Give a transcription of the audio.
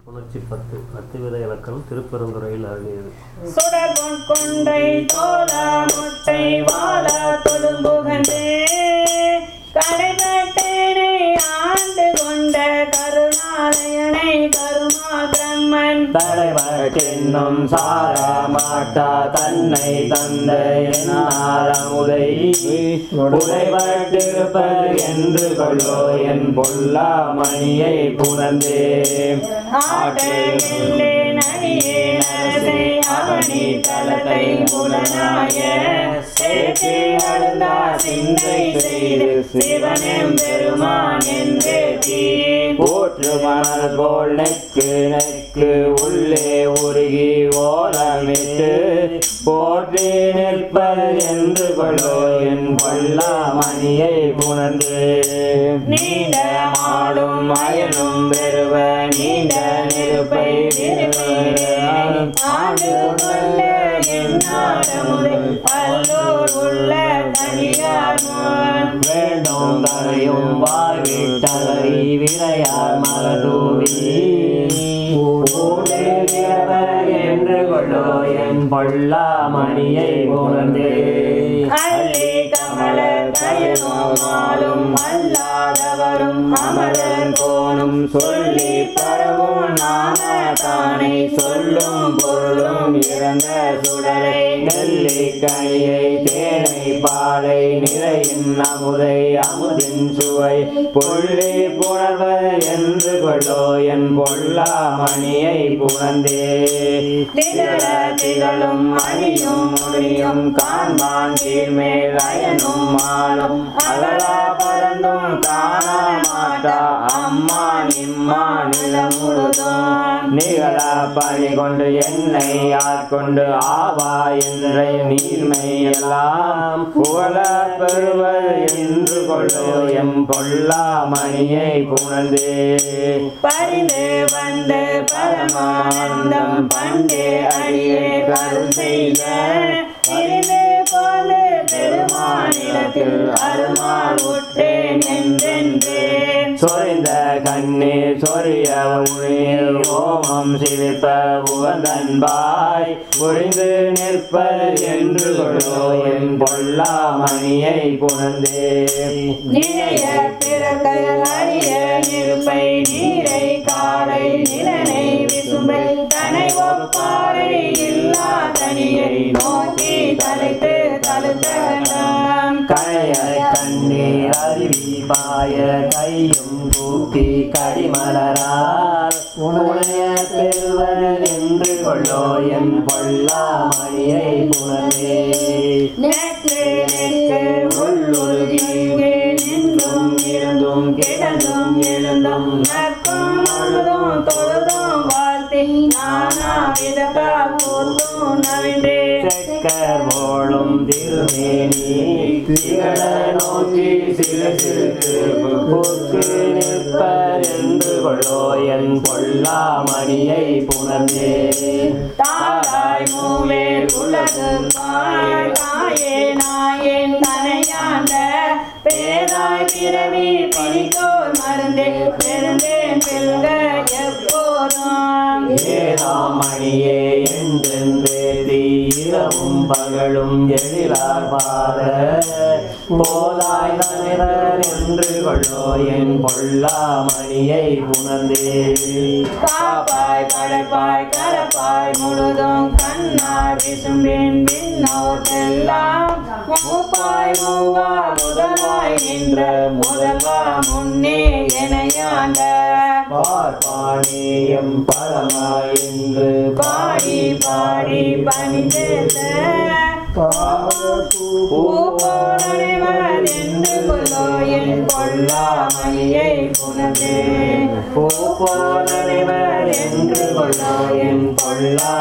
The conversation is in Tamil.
புணர்ச்சி பத்து அத்துவித இலக்கணம் திருப்பெருந்துறையில் அருளியது சுடர்பொன் கொன்றை தோல முட்டை வாழ தொழும்புகன்றே கடைபட்டேனை ஆண்டு கொண்ட கருணாலயனை கருமா பிரம்மன் தலைவட்டென்னும் சார மாட்டா தன்னை தந்த என்னாரமுதை உடைவட்டிருப்பது என்று கொள்ளோ என் பொல்லா மணியை புணர்ந்தே ஆட்டே நடியே நரசை அவனி தலத்தை புலனாய சேர்த்தே அழுந்தா சிந்தை செய்து சிவனெம் பெருமான் என்றே தீ போற்று மணல் போல் நெக்கு நெக்கு உள்ளே உருகி ஓலமிட்டு போற்றி நிற்பது என்று கொள்ளோ என் பொல்லா மணியை புணர்ந்து நீண்ட மாடும் மயனும் பெறுவ நீண்ட நெருப்பை விரும்புகிறேன். ஆண்டு கொண்ட எந்நாடமுதை பல்லோர் உள்ள தனியார் முன். வேண்டும் தரையும் வாழ்விட்டலை விரையார் மலதூவி என்று கொள்ளோ என் பொல்லா மணியை புணர்ந்தே அள்ளி கமல தயனும் ஆளும் அல்லாதவரும் அமரர் கோணும் சொல்லி பரவும் நாம தானை சொல்லும் பொருளும் இறந்த சுடரை நெல்லி கனியை தேனை பாலை நிறையின் அமுதை அமுதின் சுவை புள்ளி புணர்வது என்று கொள்ளோ என் பொல்லா மணியை புணர்ந்தே திகழ திகழும் அணியும் முடியும் காண்பான் கீழ்மேல் அயனும் மாலும் அகலா பறந்தும் காண மாட்டா அம்மா நிம்மா நிலம் முழுதும் நிகழா பணி கொண்டு என்னை ஆட்கொண்டு ஆவா என்ற நீர்மை எல்லாம் புகழ பெறுவது என்று கொள்ளோ எம் பொல்லா மணியை புணர்ந்தே பரிந்து வந்து பரமானந்தம் பண்டே அடியே கருள் செய்த இருந்து போது பெருமானிடத்தில் அருமாள் விட்டேன் என்றென்றேன் சொரிந்த கண்ணீர் சொரிய உயிர் ஓமம் சிரிப்ப உகந்தன்பாய் புரிந்து நிற்பது என்று கொள்ளோ என் பொல்லா மணியை புணர்ந்தே நிலைய பிறக்கையில் அரிய நெருப்பை நீரை காலை நிலனை விசும்பை தனை ஒப்பாரை இல்லா தனியை நோக்கி தலைத்து தழுத்தலாம் கழைய கண்ணீர் அருவி பாய கையும் கூப்பி கடிமலரால் உனைய பெறுவர் என்று கொள்ளோ என் பொல்லா மணியை புணர்ந்தே நெக்கு நெக்கு உள்ளுருகி இங்கே நின்றும் இருந்தும் கிடந்தும் எழுந்தும் நக்கும் முழுதும் தொழுதும் வாழ்த்தி நானா விதப்பா கூத்தும் நவின்றே செக்கர் போலும் திருமேனி திகழ நோக்கி சில சிறு புக்கு நிற்பர் என்று கொள்ளோ என் பொல்லா மணியை புணர்ந்தே தாராய் மூவேல் உலகு பாய் தாயே நாயேன் தனையாண்ட பேராய் பிறவி பிணிக்கோர் மருந்தே பெருந்தேன் பெல்க எப்போதும் ஏதாம் மணியே என்றென்றே இரவும் பகலும் எழிலார் பாத போதாய் தலைவர் என்று கொள்ளோ என் பொல்லா மணியை புணர்ந்தே காப்பாய் படைப்பாய் கரப்பாய் முழுதும் கண்ணார் விசும்பின் விண்ணோர்க்கெல்லாம் மூப்பாய் மூவா முதலாய் நின்ற முதல்வா முன்னே எனையாண்ட பார்ப்பானேயம் பரமாய் என்று பாடி பாடி பணிந்தேத்த பூப்போனடைவதென்று கொல்லோ என் கொல்லாமணியை புனதே பூ போனறிவர் என்று கொள்ளோ என் பொல்லா